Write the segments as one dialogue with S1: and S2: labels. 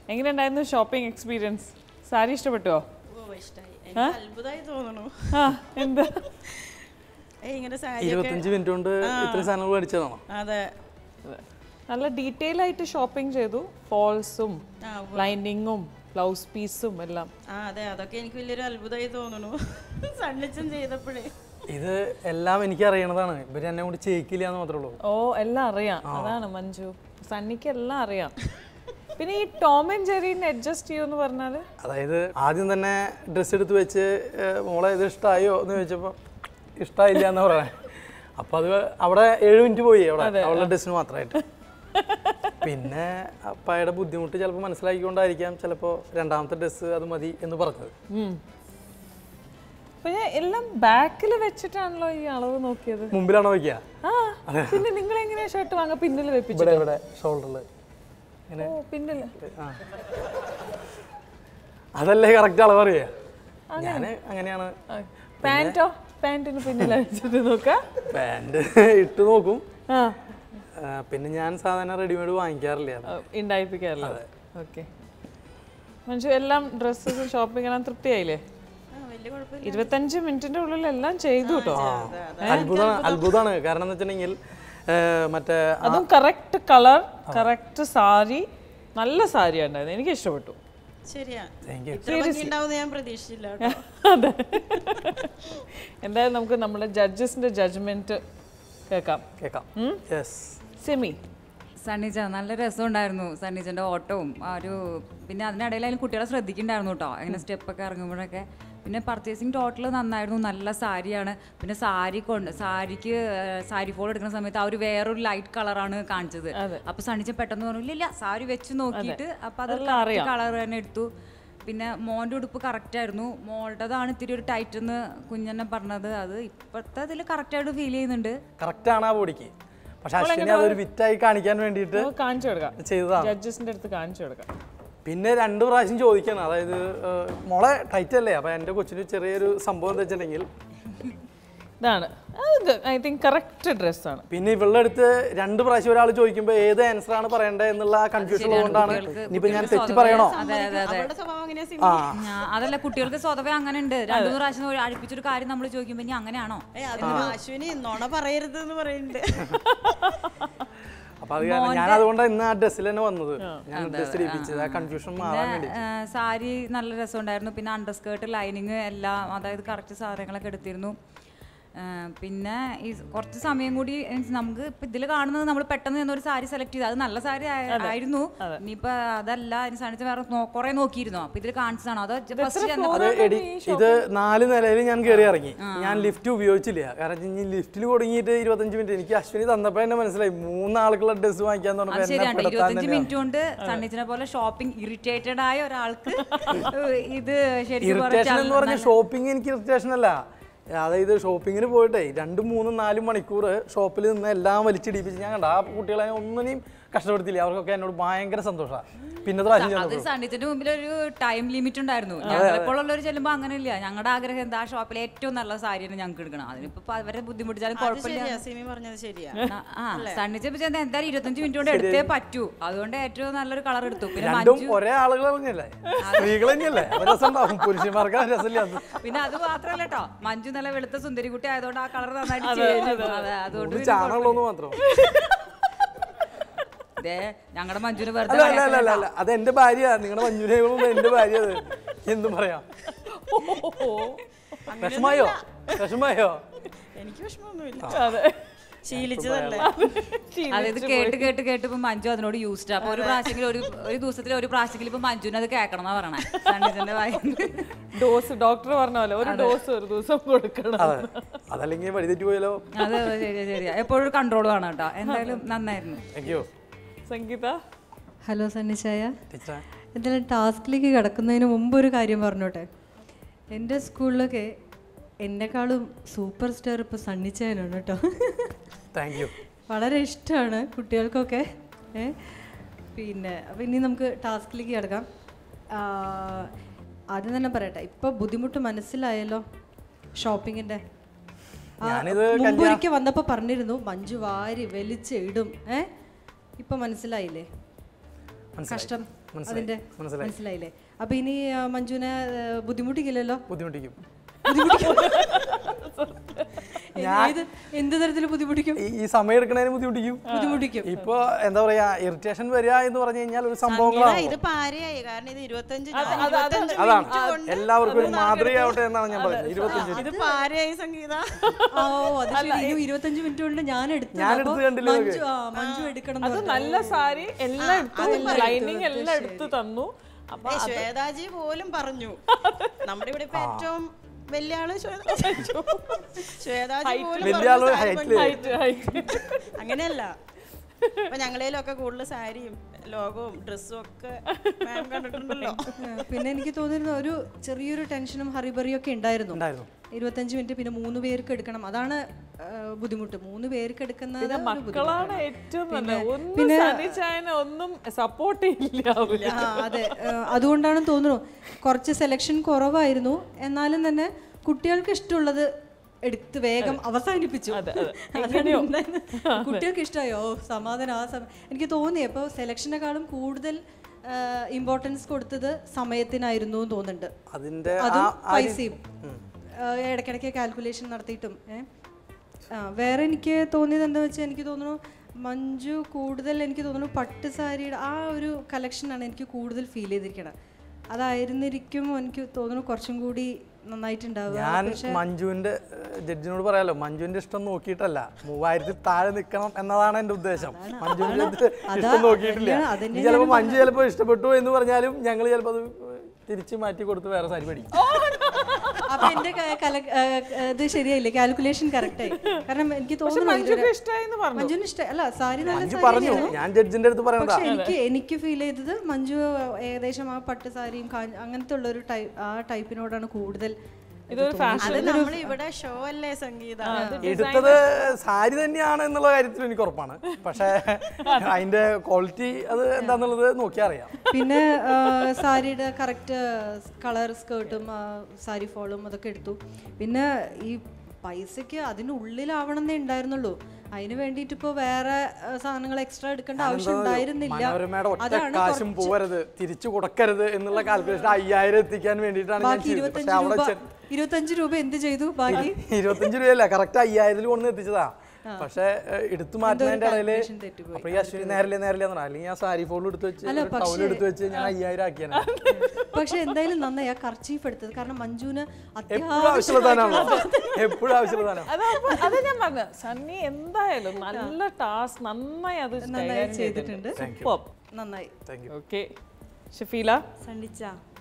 S1: എങ്ങനെയുണ്ടായിരുന്നു shopping experience sari ഇഷ്ടപ്പെട്ടോ
S2: ഓ ഇഷ്ടായി എനിക്ക് അത്ഭുതമായി തോന്നുന്നു
S1: ആ എന്താ
S2: ഏയ് ഇങ്ങനെ സാരി
S3: ഇരുപത്തഞ്ച് മിനിറ്റ് കൊണ്ട് ഇത്രയും സാധനങ്ങൾ മേടിച്ചതാണോ
S2: അതെ
S1: നല്ല ഡീറ്റെയിൽ ആയിട്ട് ഷോപ്പിംഗ് ചെയ്തു ഫോൾസും
S2: ആ
S1: ലൈനിങ്ങും ബ്ലൗസ് പീസും എല്ലാം
S2: ആ അതെ അതൊക്കെ എനിക്ക് വലിയൊരു അത്ഭുതമായി തോന്നുന്നു സണ്ണിച്ചൻ ചെയ്തപ്പോഴേ
S3: ഇത് എല്ലാം എനിക്ക് അറിയണതാണ് ഇവര് എന്നെ കൊണ്ട് ചെയ്യിക്കില്ല എന്ന് മാത്രമേ ഉള്ളൂ
S1: ഓ എല്ലാം അറിയാം അതാണ് മഞ്ജു സണ്ണിക്ക് എല്ലാം അറിയാം പിന്നെ ഈ ടോം ആൻഡ് ജെറീനെ അഡ്ജസ്റ്റ് ചെയ്യുമെന്ന് പറഞ്ഞാൽ
S3: അതായത് ആദ്യം തന്നെ ഡ്രസ്സ് എടുത്ത് വെച്ച് ഏഹ്, മോളെ ഇത് ഇഷ്ടമായോ എന്ന് ചോദിച്ചപ്പോൾ ഇഷ്ടമായില്ല എന്ന് പറയണേ അപ്പോൾ അത് അവിടെ ഏഴ് മിനിറ്റ് പോയി അവിടെ അവളുടെ ഡ്രസ്സിന് മാത്രമായിട്ട് പിന്നെ അപ്പായുടെ ബുദ്ധിമുട്ട് ചിലപ്പോൾ മനസ്സിലാക്കിക്കൊണ്ടായിരിക്കാം ചിലപ്പോൾ രണ്ടാമത്തെ ഡ്രസ്സ് അത് മതി എന്ന് പറഞ്ഞത്
S1: പിന്നെ എല്ലാം ബാക്കിൽ വെച്ചിട്ടാണല്ലോ ഈ അളവ് നോക്കിയത്
S3: മുമ്പിലാണോ വയ്ക്കുക
S1: ആ പിന്നെ നിങ്ങൾ എങ്ങനെയാ ഷർട്ട് വാങ്ങാൻ പിന്നിൽ വെപ്പിച്ചു
S3: ഇവിടെ ഇവിടെ ഷോൾഡറിൽ ഇങ്ങനെ
S1: ഓ പിന്നിൽ
S3: ആ അതല്ലേ കറക്റ്റ് അളവ് അറിയുക ഞാൻ അങ്ങനെയാണ്
S1: പാൻറ്റോ പാൻറ്റിന് പിന്നിൽ വെച്ചിട്ട് നോക്കാം
S3: പാൻറ് ഇട്ട് നോക്കും
S1: ആ
S3: ആ, പിന്നെ ഞാൻ സാധാരണ റെഡിമെയ്ഡ് വാങ്ങിക്കാറില്ല
S1: ആ, ഉണ്ടായിപ്പിക്കാറില്ല ഓക്കെ മഞ്ജു എല്ലാം ഡ്രസ്സസ് ഷോപ്പിംഗ് എല്ലാം തൃപ്തിയായില്ലേ
S2: ആ വലിയ കുഴപ്പമില്ല
S1: ഇരുപത്തഞ്ച് മിനിറ്റിന്റെ ഉള്ളിൽ എല്ലാം ചെയ്തു കേട്ടോ
S3: അത്ഭുതമാണ് അത്ഭുതമാണ് കാരണം എന്ന് വെച്ചിട്ടുണ്ടെങ്കിൽ ഏ, മറ്റേ
S1: അതും കറക്റ്റ് കളർ കറക്റ്റ് സാരി നല്ല സാരിയാണ് ഉണ്ടായത് എനിക്ക് ഇഷ്ടപ്പെട്ടു
S2: ശരിയാ
S3: താങ്ക് യു
S2: ഇത്ര ഭംഗി ഉണ്ടാവുമെന്ന് ഞാൻ പ്രതീക്ഷിച്ചില്ല കേട്ടോ.
S1: അതെ എന്തായാലും നമുക്ക് നമ്മുടെ ജഡ്ജസിന്റെ ജഡ്ജ്മെന്റ് കേൾക്കാം
S3: കേൾക്കാം യെസ്
S1: സിമി
S4: സണ്ണിച്ച നല്ല രസമുണ്ടായിരുന്നു സണ്ണിച്ചൻ്റെ ഓട്ടവും ആ ഒരു പിന്നെ അതിനിടയിലായാലും കുട്ടികളെ ശ്രദ്ധിക്കുന്നുണ്ടായിരുന്നു കേട്ടോ അങ്ങനെ സ്റ്റെപ്പൊക്കെ ഇറങ്ങുമ്പോഴൊക്കെ പിന്നെ പർച്ചേസിങ് ടോട്ടൽ നന്നായിരുന്നു നല്ല സാരിയാണ് പിന്നെ സാരി കൊണ്ട് സാരിക്ക് ഏഹ്, സാരി ഫോൾ എടുക്കുന്ന സമയത്ത് ആ ഒരു വേറൊരു ലൈറ്റ് കളറാണ് കാണിച്ചത് അപ്പൊ സണ്ണിച്ച പെട്ടെന്ന് പറഞ്ഞു ഇല്ല ഇല്ല സാരി വെച്ച് നോക്കിയിട്ട് അപ്പൊ അത് കളർ തന്നെ എടുത്തു പിന്നെ മോൻ്റെ ഉടുപ്പ് കറക്റ്റ് ആയിരുന്നു മോളുടേതാണ് ഇത്തിരി ഒരു ടൈറ്റ് എന്ന് കുഞ്ഞെന്നെ പറഞ്ഞത് അത് ഇപ്പോഴത്തെ അതിൽ കറക്റ്റായിട്ട് ഫീൽ ചെയ്യുന്നുണ്ട്
S3: കറക്റ്റ് ആണ് ആ ബോഡിക്ക് പക്ഷെ അശ്വിനി അതൊരു വിറ്റായി കാണിക്കാൻ വേണ്ടിയിട്ട്
S1: നമുക്ക് കാണിച്ചു കൊടുക്കാം
S3: ചെയ്തതാണ്
S1: ജഡ്ജസിന്റെ അടുത്ത് കാണിച്ചു കൊടുക്കാം
S3: പിന്നെ രണ്ട് പ്രാവശ്യം ചോദിക്കണം അതായത് ഏ, മോളെ ടൈറ്റ് അല്ലേ അപ്പൊ എൻ്റെ കൊച്ചിന് ചെറിയൊരു സംഭവം എന്താ വെച്ചിട്ടുണ്ടെങ്കിൽ
S1: ഇതാണ് ഐ തിങ്ക് കറക്റ്റ് ഡ്രസ്സാണ്
S3: പിന്നെ ഇവളുടെ അടുത്ത് രണ്ട് പ്രാവശ്യം ഒരാൾ ചോദിക്കുമ്പോൾ ഏത് ആൻസർ ആണ് പറയേണ്ടത് എന്നുള്ള കൺഫ്യൂഷൻ ഉള്ളതുകൊണ്ടാണ് ഇനിയിപ്പോ ഞാൻ തെറ്റി പറയണോ
S4: അതെ അതെ അതെ
S2: അവളുടെ സ്വഭാവം എങ്ങനെയാ സിമി?
S3: ആ
S4: ഞാ- അതല്ല കുട്ടികൾക്ക് സ്വതവേ അങ്ങനെ ഉണ്ട് രണ്ടു മൂന്ന് പ്രാവശ്യം ഒരു അടുപ്പിച്ചൊരു കാര്യം നമ്മൾ ചോദിക്കുമ്പോൾ ഇനി അങ്ങനെയാണോ
S2: ഏയ് അത് അശ്വിനി നുണ പറയരുത് എന്ന് പറയുന്നുണ്ട്
S3: അപ്പൊ അത് കാരണം ഞാൻ അതുകൊണ്ടാണ് ഇന്ന് ആ ഡ്രസ്സിൽ തന്നെ വന്നത് ഞാൻ ഡ്രസ്സ് ഇടിപ്പിച്ചത് ആ കൺഫ്യൂഷൻ മാറാൻ വേണ്ടി
S4: ആ, സാരി നല്ല രസമുണ്ടായിരുന്നു പിന്നെ അണ്ടർസ്കേർട്ട് ലൈനിങ് എല്ലാം അതായത് കറക്റ്റ് സാധനങ്ങളൊക്കെ എടുത്തിരുന്നു ആ, പിന്നെ ഈ സ് കുറച്ച് സമയം കൂടി means നമുക്ക് ഇപ്പൊ ഇതിൽ കാണുന്നത് നമ്മൾ പെട്ടെന്ന് ചെന്ന് ഒരു സാരി സെലക്ട് ചെയ്ത് അത് നല്ല സാരി ആയ- ആയിരുന്നു ഇനിയിപ്പോ അതല്ല അതിന് സാധിച്ച വേറെ നോ- കുറെ നോക്കിയിരുന്നോ അപ്പൊ ഇതിൽ കാണിച്ചതാണോ അതോ ഫസ്റ്റ്
S3: അത് എടി ഇത് നാല് നിലയിൽ ഞാൻ കയറി ഇറങ്ങി ഞാൻ ലിഫ്റ്റ് ഉപയോഗിച്ചില്ല കാരണം ഇനി ലിഫ്റ്റിൽ കൊടുങ്ങിയിട്ട് ഇരുപത്തഞ്ച് മിനിറ്റ് എനിക്ക് അശ്വിനി തന്നപ്പോ എന്നെ മനസ്സിലായി മൂന്നാൾക്കുള്ള ഡ്രസ്സ് വാങ്ങിക്കാൻ
S4: അത്
S3: തുടങ്ങുമ്പോൾ എന്നെ
S4: ശരിയാണ്
S3: പെടുത്താൻ
S4: ഇരുപത്തഞ്ച്
S3: തന്നെയാണ്.
S4: മിനിറ്റ് കൊണ്ട് സണ്ണിച്ചിനെ പോലെ ഷോപ്പിംഗ് ഇറിറ്റേറ്റഡ് ആയ ഒരാൾക്ക് ഇത് ശരിക്കും
S3: ഇറിറ്റേഷൻ എന്ന് പറഞ്ഞ
S4: പറഞ്ഞാൽ
S3: ഷോപ്പിംഗ് എനിക്ക് ഇറിറ്റേഷൻ അല്ല അതായത് ഷോപ്പിങ്ങിന് പോയിട്ടേ രണ്ടും മൂന്നും നാലും മണിക്കൂർ ഷോപ്പിൽ നിന്ന് എല്ലാം വലിച്ചിടിപ്പിച്ച് ഞാൻ കണ്ട ആ കുട്ടികളെ ഒന്നിനെയും കഷ്ടപ്പെടുത്തില്ല അവർക്കൊക്കെ എന്നോട് ഭയങ്കര സന്തോഷമാണ് പിന്നെ പ്രാവശ്യം
S4: അത്
S3: ചെന്നപ്പോൾ
S4: സണ്ണിച്ചിന്റെ മുമ്പിൽ ഒരു ടൈം ലിമിറ്റ് ഉണ്ടായിരുന്നു ഞങ്ങളെപ്പോഴുള്ളവർ ചെല്ലുമ്പോൾ അങ്ങനെ ഇല്ല ഞങ്ങളുടെ ആഗ്രഹം എന്താ ആ ഷോപ്പിലെ ഏറ്റവും നല്ല സാരിയാണ് ഞങ്ങൾക്ക് എടുക്കണം അതിനിപ്പോ അവരെ ബുദ്ധിമുട്ടിച്ചാലും
S2: അത്
S4: കുഴപ്പമില്ല
S2: ശരിയാ സിമി പറഞ്ഞത് ശരിയാ
S4: ആ സണ്ണിച്ച ചെന്ന് എന്തായാലും ഇരുപത്തഞ്ച് മിനിറ്റ് കൊണ്ട് എടുത്തേ പറ്റൂ അതുകൊണ്ട് ഏറ്റവും നല്ലൊരു കളർ എടുത്തു പിന്നെ
S3: രണ്ടും
S4: മഞ്ജു
S3: ഒരേ ആളുകൾ തന്നെയല്ലേ സ്ത്രീകൾ തന്നെയല്ലേ അപ്പൊ രസമുണ്ടാവും പുരുഷന്മാർക്ക് ആ രസമില്ല
S4: പിന്നെ അത് മാത്രല്ല കേട്ടോ മഞ്ജു നല്ല വെളുത്ത സുന്ദരിക്കുട്ടി ആയതുകൊണ്ട് ആ കളർ നന്നായിട്ട് ചേരും. അതെ അതുകൊണ്ട് പിന്നെ
S3: ചാണകമുള്ളൂ മാത്രം
S4: ദേ ഞങ്ങളുടെ മഞ്ജുന്
S3: അല്ല
S4: വെറുതെ
S3: അല്ല അല്ല അല്ല അല്ല അത് എന്റെ ഭാര്യ നിങ്ങളുടെ മഞ്ഞുരേകളും എന്റെ ഭാര്യ അത് എന്തും പറയാം വിഷമായോ വിഷമായോ
S2: എനിക്ക് വിഷമമൊന്നുമില്ല
S1: അതെ
S2: ശീലിച്ചതല്ലേ
S4: അതായത് കേട്ട് കേട്ട് കേട്ട് ഇപ്പൊ മഞ്ജു അതിനോട് യൂസ്ഡ് അപ്പൊ ഒരു പ്രാവശ്യമെങ്കിലും ഒരു ഒരു ദിവസത്തിൽ ഒരു പ്രാവശ്യമെങ്കിലും ഇപ്പൊ മഞ്ജുവിന് അത് കേൾക്കണം എന്നാ പറയണേ സണ്ണിച്ചന്റെ വായിന്ന്
S1: ഡോസ് ഡോക്ടർ പറഞ്ഞ പോലെ ഒരു ഡോസ് ഒരു ദിവസം കൊടുക്കണം
S3: അതെ അതല്ലെങ്കിൽ വഴിതെറ്റി പോയാലോ
S4: അതെ അതെ ശരിയാ ശരിയാ എപ്പോഴും കൺട്രോൾ വേണം കേട്ടോ എന്തായാലും നന്നായിരുന്നു
S3: താങ്ക് യു
S1: സംഗീത
S5: ഹലോ സണ്ണിച്ചായ
S3: ടീച്ചറെ
S5: എന്തായാലും ടാസ്കിലേക്ക് കിടക്കുന്നതിന് മുമ്പ് ഒരു കാര്യം പറഞ്ഞോട്ടെ എൻ്റെ സ്കൂളിലൊക്കെ എന്നെക്കാളും സൂപ്പർ സ്റ്റാർ ഇപ്പോൾ സണ്ണിച്ചായനാണ് കേട്ടോ
S3: താങ്ക് യു
S5: വളരെ ഇഷ്ടമാണ് കുട്ടികൾക്കൊക്കെ ഏ പിന്നെ അപ്പോൾ ഇനി നമുക്ക് ടാസ്കിലേക്ക് കിടക്കാം ആ, ആദ്യം തന്നെ പറയട്ടെ ഇപ്പോൾ ബുദ്ധിമുട്ട് മനസ്സിലായല്ലോ ഷോപ്പിങ്ങിൻ്റെ
S3: ഞാനിത്
S5: മുമ്പൊരിക്കൽ വന്നപ്പോൾ പറഞ്ഞിരുന്നു മഞ്ജു വാരി വലിച്ച് ഇടും ഏ ഇപ്പം മനസ്സിലായില്ലേ കഷ്ടം അതിന്റെ
S3: മനസ്സിലായി.
S5: മനസ്സിലായില്ലേ അപ്പൊ ഇനി ആ, മഞ്ജുവിനെ ആ, ബുദ്ധിമുട്ടിക്കില്ലല്ലോ
S3: ബുദ്ധിമുട്ടിക്കും
S5: ഏത് എന്ത് തരത്തിൽ ബുദ്ധിമുട്ടിക്കും
S3: ഈ- ഈ സമയം എടുക്കണതിന് ബുദ്ധിമുട്ടിക്കും
S5: ബുദ്ധിമുട്ടിക്കും
S3: ഇപ്പൊ എന്താ പറയാ ഇറിറ്റേഷൻ വരിക എന്ന് പറഞ്ഞു കഴിഞ്ഞാൽ ഒരു
S2: ഇതാ,
S3: സംഭവങ്ങളാണ്
S2: ഇത് പാരയായി കാരണം ഇത് ഇരുപത്തഞ്ച് ഞാൻ
S1: അത് അത്
S2: ഇരുപത്തഞ്ച്
S3: അതാണ്
S2: മിനിറ്റ് കൊണ്ട്
S3: എല്ലാവർക്കും ഒരു മാതൃകയാവട്ടെ എന്നാണ് ഞാൻ പറയുന്നത് ഇരുപത്തഞ്ച്
S2: ഇത് പാരയായി സംഗീത
S5: ഓ അത് ശരി ഇനി ഇരുപത്തഞ്ച് മിനിറ്റ് കൊണ്ട് ഞാൻ എടുത്തു
S3: ഞാൻ
S5: അപ്പൊ
S3: എടുത്ത് കണ്ടില്ലേ
S5: മഞ്ജു ആ മഞ്ജു എടുക്കണം എന്ന്
S1: അത്
S5: പറഞ്ഞു.
S1: നല്ല സാരി എല്ലാം എടുത്തു ലൈനിങ് എല്ലാം എടുത്തു തന്നു അപ്പൊ
S2: ഏ, ശ്വേതാജി പോലും പറഞ്ഞു നമ്മുടെ ഇവിടെ ഇപ്പൊ ഏറ്റവും വലിയ ആള് ശ്വേതാജി ശ്വേതാജി പോലും
S3: വലിയ
S2: പറഞ്ഞു
S3: ആള്
S2: സാരി
S3: ഹൈറ്റില്
S1: height, height.
S2: അങ്ങനെയല്ല അപ്പൊ ഞങ്ങളേലൊക്കെ കൂടുതൽ സാരിയും ലോകവും ഡ്രസ്സും ഒക്കെ മാം കണ്ടിട്ടുണ്ടല്ലോ
S5: ആ, പിന്നെ എനിക്ക് തോന്നിയിരുന്നു ഒരു ചെറിയൊരു ടെൻഷനും ഹറിബറിയും ഒക്കെ ഉണ്ടായിരുന്നു
S3: ഉണ്ടായിരുന്നു
S5: ഇരുപത്തഞ്ച് മിനിറ്റ് പിന്നെ മൂന്ന് പേർക്ക് എടുക്കണം അതാണ് ആ, ബുദ്ധിമുട്ട് മൂന്ന് പേർക്ക് എടുക്കുന്നത്
S1: പിന്നെ
S5: ഒരു
S1: മക്കളാണ് ഏറ്റവും നല്ല ഒന്നും
S5: പിന്നെ-
S1: സനിച്ചായനെ ഒന്നും സപ്പോർട്ട് ചെയ്യില്ല അവര്
S5: ആ, അതെ ആ, അതുകൊണ്ടാണെന്ന് തോന്നുന്നു കുറച്ച് സെലക്ഷൻ കുറവായിരുന്നു എന്നാലും തന്നെ കുട്ടികൾക്ക് ഇഷ്ടമുള്ളത് എടുത്ത് വേഗം അവസാനിപ്പിച്ചു അതാണ് ഉണ്ടായിരുന്നത്. കുട്ടികൾക്ക് ഇഷ്ടമായോ ഓ, സമാധാനം ആ സമയം എനിക്ക് തോന്നി അപ്പോൾ സെലക്ഷനെക്കാളും കൂടുതൽ ഇമ്പോർട്ടൻസ് കൊടുത്തത് സമയത്തിനായിരുന്നു എന്ന് തോന്നുന്നുണ്ട്
S3: അതിന്റെ
S5: അതും
S3: ആ- ആ രീതി-
S5: പൈസയും ആ, ഇടയ്ക്കിടയ്ക്ക് കാൽക്കുലേഷൻ നടത്തിയിട്ടും ഏ? ആ, വേറെ എനിക്ക് തോന്നിയത് എന്താ വെച്ചാൽ എനിക്ക് തോന്നുന്നു മഞ്ജു കൂടുതൽ എനിക്ക് തോന്നുന്നു പട്ട് സാരിയുടെ ആ ഒരു കളക്ഷനാണ് എനിക്ക് കൂടുതൽ ഫീൽ ചെയ്തിരിക്കണം അതായിരുന്നിരിക്കും എനിക്ക് തോന്നുന്നു കുറച്ചും കൂടി നന്നായിട്ടുണ്ടാവുക
S3: ഞാൻ മഞ്ജുവിന്റെ ഏഹ്, ജഡ്ജിനോട് പറയാലോ മഞ്ജുവിന്റെ ഇഷ്ടം നോക്കിയിട്ടല്ല മൂവായിരത്തി താഴെ നിൽക്കണം എന്നതാണ് എന്റെ ഉദ്ദേശം മഞ്ജുവിന്റെ ഇത് ഇഷ്ടം നോക്കിയിട്ടില്ല
S5: അതാണ്, അതന്നെ
S3: ഇനി ചിലപ്പോ മഞ്ജു ചിലപ്പോ ഇഷ്ടപ്പെട്ടു എന്ന് പറഞ്ഞാലും ഞങ്ങൾ ചിലപ്പോ അത് തിരിച്ചു മാറ്റി കൊടുത്ത് വേറെ സാരി പഠിക്കും
S5: അപ്പൊ എന്റെ ക- കല- ആ, ഇത് ശരിയായില്ലേ കാൽക്കുലേഷൻ കറക്റ്റായി കാരണം എനിക്ക് തോന്നുന്നു
S1: മഞ്ജുക്ക്
S5: ഇതുവരെ-
S1: ഇഷ്ടമായിന്ന് പറഞ്ഞു
S5: മഞ്ജുവിന് ഇഷ്ടം അല്ല സാരി നല്ല
S3: മഞ്ജു
S5: സാരി
S3: പറഞ്ഞു ഞാൻ ജഡ്ജിന്റെ അടുത്ത് പറയണതാ
S5: പക്ഷെ എനിക്ക് എനിക്ക് ഫീൽ ചെയ്തത് മഞ്ജു ഏകദേശം ആ പട്ട് സാരിയും കാ- അങ്ങനത്തെ ഉള്ള ഒരു ടൈപ്പ് ആ ടൈപ്പിനോടാണ് കൂടുതൽ
S1: ഇതൊരു ഫാഷൻ
S2: അത് നമ്മൾ ഇവിടെ ഷോ അല്ലേ സംഗീത
S3: എടുത്തത് സാരി തന്നെയാണ് എന്നുള്ള കാര്യത്തിൽ എനിക്ക് ഉറപ്പാണ് പക്ഷേ അതിന്റെ ക്വാളിറ്റി അത് എന്താന്നുള്ളത് നോക്കിയാൽ അറിയാം
S5: പിന്നെ ആ, സാരിയുടെ കറക്റ്റ് കളർ സ്കേർട്ടും സാരി ഫോളും അതൊക്കെ എടുത്തു പിന്നെ ഈ പൈസക്ക് അതിനുള്ളിലാവണമെന്നേ ഉണ്ടായിരുന്നുള്ളൂ അതിന് വേണ്ടിയിട്ട് ഇപ്പോൾ വേറെ ആ, സാധനങ്ങൾ എക്സ്ട്രാ എടുക്കേണ്ട ആവശ്യം ഉണ്ടായിരുന്നില്ല
S3: മനോരമയുടെ ഒറ്റ
S5: അതാണ്
S3: കാശും പോവരുത് തിരിച്ചു കൊടുക്കരുത് എന്നുള്ള കാൽക്കുലേഷൻ അയ്യായിരം എത്തിക്കാൻ വേണ്ടിയിട്ടാണ് ഞാൻ
S5: ബാക്കി
S3: ചെയ്തത് പക്ഷെ
S5: ഇരുപത്തഞ്ച്
S3: അവിടെ
S5: രൂപ
S3: ചെ-
S5: ഇരുപത്തഞ്ച് രൂപ എന്ത് ചെയ്തു ബാക്കി
S3: ഇരുപത്തഞ്ച് രൂപയല്ല കറക്റ്റ് അയ്യായിരത്തിൽ കൊണ്ടു എത്തിച്ചതാ പക്ഷെ എടുത്തു മാറ്റുന്നതിന്റെ ഇടയില്
S5: calculation തെറ്റിപ്പോയി.
S3: അപ്പൊ ഈ അശ്വിനി നേരല്ലേ നേരല്ലേ എന്ന് പറഞ്ഞു അല്ലെങ്കിൽ ഞാൻ സാരി ഫോളിൽ എടുത്ത് വെച്ച് ടൗൽ എടുത്ത് വെച്ച് ഞാൻ അയ്യായിരം ആക്കിയാണ്
S5: പക്ഷെ എന്തായാലും നന്നായി ആ കർച്ചീഫ് എടുത്തത് കാരണം മഞ്ജുവിന്
S3: എപ്പോഴും ആവശ്യമുള്ള സാധനമാണല്ലോ എപ്പോഴും ആവശ്യമുള്ള സാധനം
S1: അതാ അപ്പൊ- അത് ഞാൻ പറഞ്ഞു സണ്ണി എന്തായാലും നല്ല ടാസ്ക് നന്നായി അത് കൈകാര്യം ചെയ്തിട്ടുണ്ട്
S5: നന്നായി
S3: താങ്ക് യു
S1: ഓക്കെ ഷഫീല
S2: സണ്ടിച്ച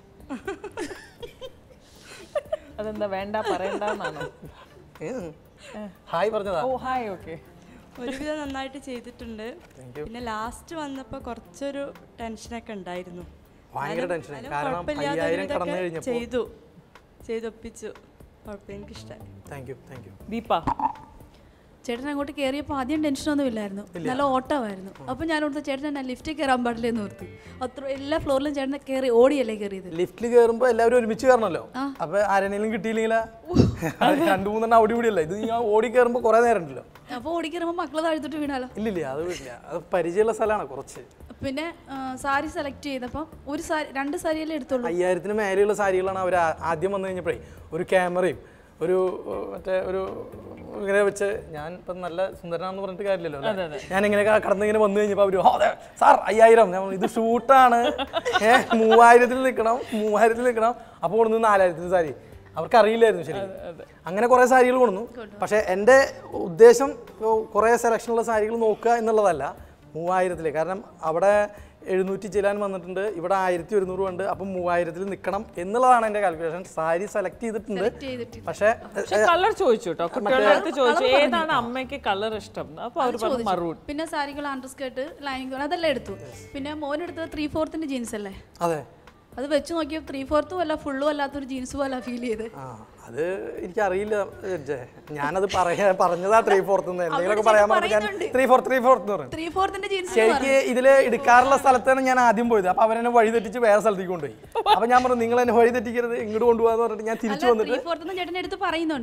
S1: അതെന്താ വേണ്ട പറയണ്ടെന്നാണോ
S3: ഹായ് പറഞ്ഞതാ
S1: ഓ ഹായ് ഓക്കെ
S2: ഒരുവിധം നന്നായിട്ട് ചെയ്തിട്ടുണ്ട്
S3: Thank you.
S2: പിന്നെ ലാസ്റ്റ് വന്നപ്പോ കുറച്ചൊരു ടെൻഷനൊക്കെ ഉണ്ടായിരുന്നു
S3: ഭയങ്കര ടെൻഷൻ
S2: എന്നാലും
S3: കാരണം
S2: കുഴപ്പമില്ലാതെ
S3: അയ്യായിരം
S2: ഒരുവിധമൊക്കെ
S3: കടന്നു കഴിഞ്ഞപ്പോൾ
S2: ചെയ്തു ചെയ്തൊപ്പിച്ചു കുഴപ്പം എനിക്കിഷ്ടമായി
S3: thank you thank you
S1: Deepa
S6: ചേട്ടൻ അങ്ങോട്ട് കയറിയപ്പോൾ ആദ്യം ടെൻഷനൊന്നും ഇല്ലായിരുന്നു നല്ല ഓട്ടമായിരുന്നു അപ്പോൾ ഞാൻ ഓർത്ത് ചേട്ടൻ എന്നെ ലിഫ്റ്റിൽ കയറാൻ പാടില്ല എന്ന് ഓർത്തു അത്ര എല്ലാ ഫ്ലോറിലും ചേട്ടനെ കയറി ഓടിയല്ലേ കയറിയത്
S3: ലിഫ്റ്റിൽ കയറുമ്പോ എല്ലാവരും ഒരുമിച്ച് കയറണല്ലോ അപ്പൊ ആരെങ്കിലും കിട്ടിയില്ലെങ്കിലാ രണ്ടു മൂന്നെണ്ണം അവിടെ ഇവിടെ ഇത് ഞാൻ ഓടി കയറുമ്പോ കുറെ നേരം ഉണ്ടല്ലോ
S6: അപ്പോൾ ഓടിക്കയറുമ്പോൾ മക്കളെ താഴ്ത്തിട്ട് വീണാലോ
S3: ഇല്ലില്ല അത് വിടില്ല അത് പരിചയമുള്ള സ്ഥലമാണ് കുറച്ച്
S6: പിന്നെ ആ, സാരി സെലക്ട് ചെയ്തപ്പോൾ ഒരു സാരി രണ്ട് സാരിയല്ലേ എടുത്തുള്ളൂ
S3: അയ്യായിരത്തിന് മേലെയുള്ള സാരികളാണ് അവർ ആദ്യം വന്നു കഴിഞ്ഞപ്പോഴേ ഒരു ക്യാമറയും ഒരു ഏഹ്, മറ്റേ ഒരു ഇങ്ങനെ വെച്ച് ഞാൻ ഇപ്പം നല്ല സുന്ദരനാന്ന് പറഞ്ഞിട്ട് കാര്യമില്ലല്ലോ അല്ലേ? ഞാൻ ഇങ്ങനെ ക- കടന്ന് ഇങ്ങനെ വന്നു കഴിഞ്ഞപ്പോൾ അവർ അതെ സാർ അയ്യായിരം ഞാൻ പറഞ്ഞു, ഇത് ഷൂട്ടാണ് ഏഹ് മൂവായിരത്തിൽ നിൽക്കണം മൂവായിരത്തിൽ നിൽക്കണം അപ്പോൾ കൊണ്ടു നാലായിരത്തിന് സാരി അവർക്ക് അറിയില്ലായിരുന്നു ശരി അങ്ങനെ കുറേ സാരികൾ കൊണ്ടു പക്ഷേ എൻ്റെ ഉദ്ദേശം കുറേ സെലക്ഷനുള്ള സാരികൾ നോക്കുക എന്നുള്ളതല്ല മൂവായിരത്തില് കാരണം അവിടെ എഴുന്നൂറ്റി ചിലാൻ വന്നിട്ടുണ്ട് ഇവിടെ ആയിരത്തി ഒരുന്നൂറ് ഉണ്ട് അപ്പം മൂവായിരത്തിൽ നിൽക്കണം എന്നുള്ളതാണ് എൻ്റെ കാൽക്കുലേഷൻ സാരി സെലക്ട് ചെയ്തിട്ടുണ്ട് പക്ഷേ
S1: പക്ഷെ കളർ ചോദിച്ചു കേട്ടോ കുട്ടികളുടെ അടുത്ത് ചോദിച്ചു ഏതാണ് അമ്മയ്ക്ക് കളർ ഇഷ്ടം അപ്പൊ അവർ പറഞ്ഞു മറൂൺ
S6: പിന്നെ സാരികൾ അണ്ടർ സ്കേർട്ട് ലൈനിങ് അതെല്ലാം എടുത്തു പിന്നെ മോനെടുത്തത് ത്രീ ഫോർത്തിൻ്റെ ജീൻസ് അല്ലേ
S3: അതെ
S6: അത് വെച്ച് നോക്കിയപ്പോൾ ത്രീ ഫോർത്തും അല്ല ഫുള്ളും അല്ലാത്തൊരു ജീൻസ് പോലെ ഫീൽ ചെയ്ത്
S3: ആ അത് എനിക്കറിയില്ല ജഡ്ജെ. ഞാനത് പറയാ പറഞ്ഞതാ ത്രീ ഫോർത്ത് എന്തെങ്കിലുമൊക്കെ പറയാൻ പറഞ്ഞു ഞാൻ ത്രീ ഫോർത്ത് ത്രീ ഫോർത്ത് എന്ന് പറഞ്ഞു
S6: ത്രീ ഫോർത്തിൻ്റെ ജീൻസ്
S3: ശരിക്ക് ഇതില് എടുക്കാറുള്ള സ്ഥലത്താണ് ഞാൻ ആദ്യം പോയത് അപ്പൊ അവരെന്നെ വഴി തെറ്റിച്ച് വേറെ സ്ഥലത്തേക്ക് കൊണ്ടുപോയി അപ്പൊ ഞാൻ പറഞ്ഞു നിങ്ങൾ എന്നെ വഴി തെറ്റിക്കരുത് ഇങ്ങോട്ട് കൊണ്ടുപോകാന്ന് പറഞ്ഞിട്ട് ഞാൻ തിരിച്ചു
S6: അല്ല
S3: വന്നിട്ട്
S6: ത്രീ ഫോർത്ത് ചേട്ടൻ എടുത്ത് പറയുന്നുണ്ട്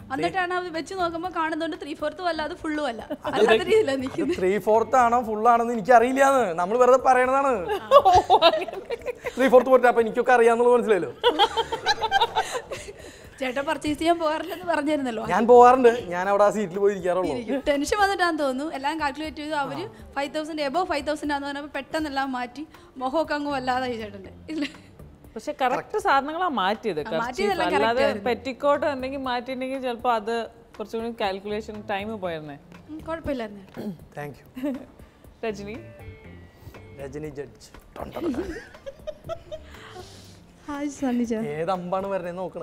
S6: എന്നിട്ടാണ് അത് വെച്ച് നോക്കുമ്പോൾ കാണുന്നുണ്ട് ത്രീ ഫോർത്തും അല്ല അത് ഫുള്ളും അല്ല അല്ലാത്ത രീതിയിലാണ് നിൽക്കുന്നത്
S3: ത്രീ ഫോർത്ത് ആണോ ഫുൾ ആണെന്ന് എനിക്ക് അറിയില്ലാന്ന് നമ്മൾ വെറുതെ പറയണതാണ് ത്രീ ഫോർത്ത് പോയിട്ട് അപ്പൊ എനിക്കൊക്കെ അറിയാന്നുള്ളത് മനസ്സിലായല്ലോ
S6: ചേട്ടൻ പർച്ചേസ് ചെയ്യാൻ പോകാറില്ലെന്ന് പറഞ്ഞിരുന്നല്ലോ
S3: ഞാൻ പോകാറുണ്ട് ഞാൻ അവിടെ ആ സീറ്റിൽ പോയി ഇരിക്കാറുള്ളൂ
S6: ടെൻഷൻ വന്നിട്ടാന്ന് തോന്നുന്നു എല്ലാം കാൽക്കുലേറ്റ് ചെയ്തു അവര് five thousand above five thousand ആന്ന് പറഞ്ഞപ്പോൾ പെട്ടെന്ന് എല്ലാം മാറ്റി മുഖമൊക്കെ അങ്ങ് വല്ലാതായി ചേട്ടൻ്റെ ഇല്ല
S1: പക്ഷെ കറക്റ്റ് സാധനങ്ങളാ മാറ്റിയത്
S6: ആ,
S1: kerchief.
S6: മാറ്റിയതെല്ലാം correct
S1: അല്ലാതെ
S6: ആയിരുന്നു.
S1: പെറ്റിക്കോട്ട് എന്തെങ്കിലും മാറ്റിയിട്ടുണ്ടെങ്കിൽ ചിലപ്പോൾ അത് കുറച്ചും കൂടി കാൽക്കുലേഷൻ ടൈം പോയിരുന്നേ
S6: ഉം, കുഴപ്പമില്ലായിരുന്നു ചേട്ടാ.
S3: Thank you
S1: Rajani
S3: Rajani judge
S5: hi സണ്ണിജ
S3: ഏത് അമ്പാണ് വരണേ നോക്കണേ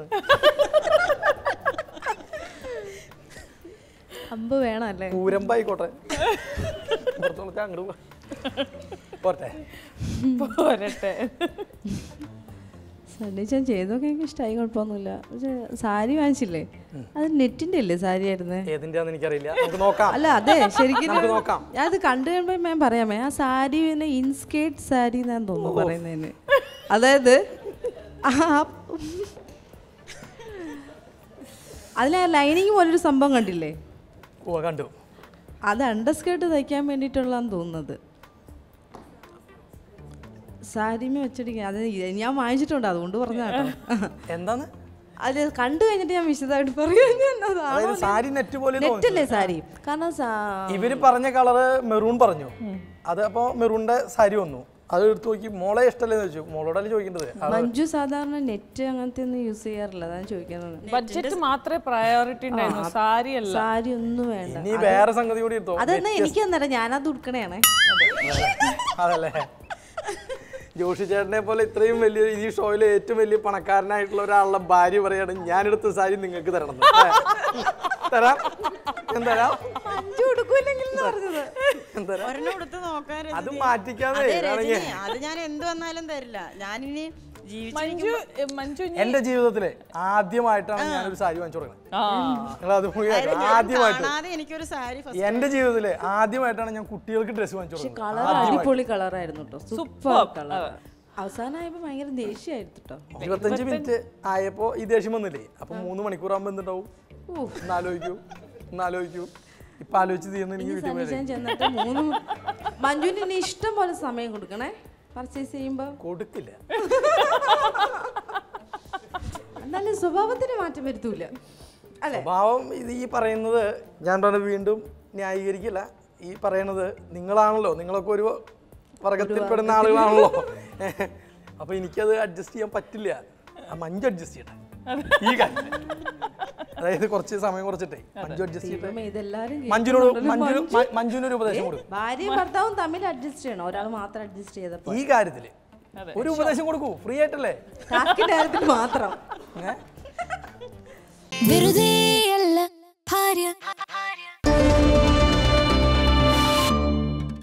S5: അമ്പ് വേണം അല്ലേ
S3: കൂരമ്പായിക്കോട്ടെ പുറത്ത് നോക്കാം അങ്ങോട്ട് പോവാം പോട്ടെ
S1: പോരട്ടെ
S5: സണ്ണിച്ചാൻ ചെയ്തൊക്കെ എനിക്ക് ഇഷ്ടമായി കുഴപ്പമൊന്നുമില്ല പക്ഷെ സാരി വാങ്ങിച്ചില്ലേ അത് നെറ്റിന്റെ അല്ലേ സാരി ആയിരുന്നേ
S3: ഏതിൻ്റെയാന്ന് എനിക്കറിയില്ല നമുക്ക് നോക്കാം
S5: അല്ല അതെ ശരിക്കും
S3: നമുക്ക് നോക്കാം.
S5: ഞാൻ അത് കണ്ടു കഴിയുമ്പോൾ ഞാൻ പറയാമേ ആ സാരി പിന്നെ ഇൻസ്കേറ്റ് സാരി എന്നാണ് തോന്നുന്നു പറയുന്നതിന് അതായത് ആ അതിലെ ലൈനിങ് പോലൊരു സംഭവം കണ്ടില്ലേ
S3: ഓ കണ്ടു
S5: അത് അണ്ടർസ്കേർട്ട് തയ്ക്കാൻ വേണ്ടിയിട്ടുള്ളതാന്ന് തോന്നുന്നത് സാരിമേ വെച്ചിരിക്കുക അത് ഞാൻ വാങ്ങിച്ചിട്ടുണ്ട് അതുകൊണ്ട് പറഞ്ഞ കേട്ടോ
S3: എന്താന്ന്
S5: അത് കണ്ടു കഴിഞ്ഞിട്ട് ഞാൻ വിശദമായിട്ട് പറയാം ഞാൻ
S3: അതായത്
S5: അതാണോ
S3: സാരി നെറ്റ് പോലെ തോന്നി.
S5: നെറ്റല്ലേ സാരി കാരണം സാ-
S3: ഇവര് പറഞ്ഞ കളറ് മെറൂൺ പറഞ്ഞു അത് അപ്പൊ മെറൂണിന്റെ സാരി വന്നു അത് എടുത്ത് നോക്കി മോളെ ഇഷ്ടമല്ലെന്ന് ചോദിച്ചു മോളോടല്ലേ ചോദിക്കേണ്ടത് ആള്
S5: മഞ്ജു സാധാരണ നെറ്റ് അങ്ങനത്തെ ഒന്നും യൂസ് ചെയ്യാറില്ല അതാണ് ചോദിക്കുന്നത്
S1: ബഡ്ജറ്റ് മാത്രമേ പ്രയോറിറ്റി ഉണ്ടായിരുന്നു സാരി അല്ല
S5: സാരി ഒന്നും വേണ്ട
S3: ഇനി വേറെ സംഗതി കൂടി എടുത്തോ
S5: അതെന്നാ എനിക്ക് തന്നേരം ഞാനത് ഉടുക്കണേണേ
S3: അതല്ലേ ജോഷി ചേട്ടനെ പോലെ ഇത്രയും വലിയ ഈ ഷോയിൽ ഏറ്റവും വലിയ പണക്കാരനായിട്ടുള്ള ഒരാളുടെ ഭാര്യ പറയാണ് ഞാനെടുത്ത സാരി നിങ്ങൾക്ക് തരണം എന്ന്. ഏ, തരാം ഞാൻ തരാം
S5: മഞ്ജു ഉടുക്കൂല്ലെങ്കിൽ പറഞ്ഞത്
S3: ഞാൻ തരാം
S2: ഒരെണ്ണം എടുത്ത് നോക്കാൻ
S3: അത്
S2: രജനി.
S3: മാറ്റിക്കാതെ
S2: അതെ,
S3: ആണെങ്കിൽ
S2: രജനി, അത് ഞാൻ എന്ത് വന്നാലും തരില്ല ഞാനിനി ജീവിച്ചു
S1: മഞ്ജു ഏ, മഞ്ജു ഇനി-
S3: എന്റെ ജീവിതത്തിലെ ആദ്യമായിട്ടാണ് ഞാനൊരു സാരി വാങ്ങിച്ചു കൊടുക്കുന്നത്
S1: ആ
S3: നിങ്ങൾ അത് പോയി കേട്ടോ.
S2: ഞാൻ
S3: ആദ്യമായിട്ട്
S2: കാണാതെ എനിക്കൊരു സാരി ഫസ്റ്റ്
S3: എന്റെ ജീവിതത്തിലെ ആദ്യമായിട്ടാണ് ഞാൻ കുട്ടികൾക്ക് ഡ്രസ്സ് വാങ്ങിച്ചു കൊടുക്കുന്നത്
S5: കളർ അടിപൊളി കളറായിരുന്നു കേട്ടോ സൂപ്പർ കളർ അവസാനമായപ്പോ ഭയങ്കര ദേഷ്യമായിരുന്നു കേട്ടോ
S3: ഇരുപത്തഞ്ച് മിനിറ്റ് ആയപ്പോ ഈ ദേഷ്യം വന്നില്ലേ അപ്പൊ മൂന്ന് മണിക്കൂറാകുമ്പോ എന്തുണ്ടാവും ഒന്നാലോചിക്കൂ ഒന്നാലോചിക്കൂ ഇപ്പൊ ആലോചിച്ച് തീർന്ന് എനിക്ക് വീട്ടിൽ പോയി
S5: സണ്ണിച്ചാൻ ചെന്നിട്ട് മൂന്ന് മഞ്ജുവിന് ഇനി ഇഷ്ടം പോലെ സമയം കൊടുക്കണേ പർച്ചേസ് ചെയ്യുമ്പോ
S3: കൊടുക്കില്ല
S5: എന്നാലും സ്വഭാവത്തിന് മാറ്റം വരുത്തൂല അല്ലെ
S3: സ്വഭാവം ഇത് ഈ പറയുന്നത് ഞാൻ പറഞ്ഞ വീണ്ടും ന്യായീകരിക്കില്ല ഈ പറയുന്നത് നിങ്ങളാണല്ലോ നിങ്ങളൊക്കെ ഒരു വർഗത്തിൽപ്പെടുന്ന ആളുകളാണല്ലോ അപ്പൊ എനിക്കത് അഡ്ജസ്റ്റ് ചെയ്യാൻ പറ്റില്ല ആ മഞ്ജു അഡ്ജസ്റ്റ് ചെയ്യട്ടെ ഈ കാര്യം അതായത് കുറച്ച് സമയം കുറച്ചിട്ടേ മഞ്ജു അഡ്ജസ്റ്റ് ചെയ്യട്ടെ
S5: ഇതെല്ലാരും
S3: മഞ്ജുനോട് മഞ്ജു മഞ്ജുവിനൊരു ഉപദേശം കൊടുക്കും
S5: ഭാര്യയും ഭർത്താവും തമ്മിൽ അഡ്ജസ്റ്റ് ചെയ്യണം ഒരാൾ മാത്രം അഡ്ജസ്റ്റ് ചെയ്തപ്പോ
S3: ഈ കാര്യത്തില് ഒരു ഉപദേശം കൊടുക്കൂ ഫ്രീ ആയിട്ടല്ലേ
S5: ടാസ്കിന്റെ കാര്യത്തിൽ മാത്രം
S3: ഏ?
S7: വെറുതെ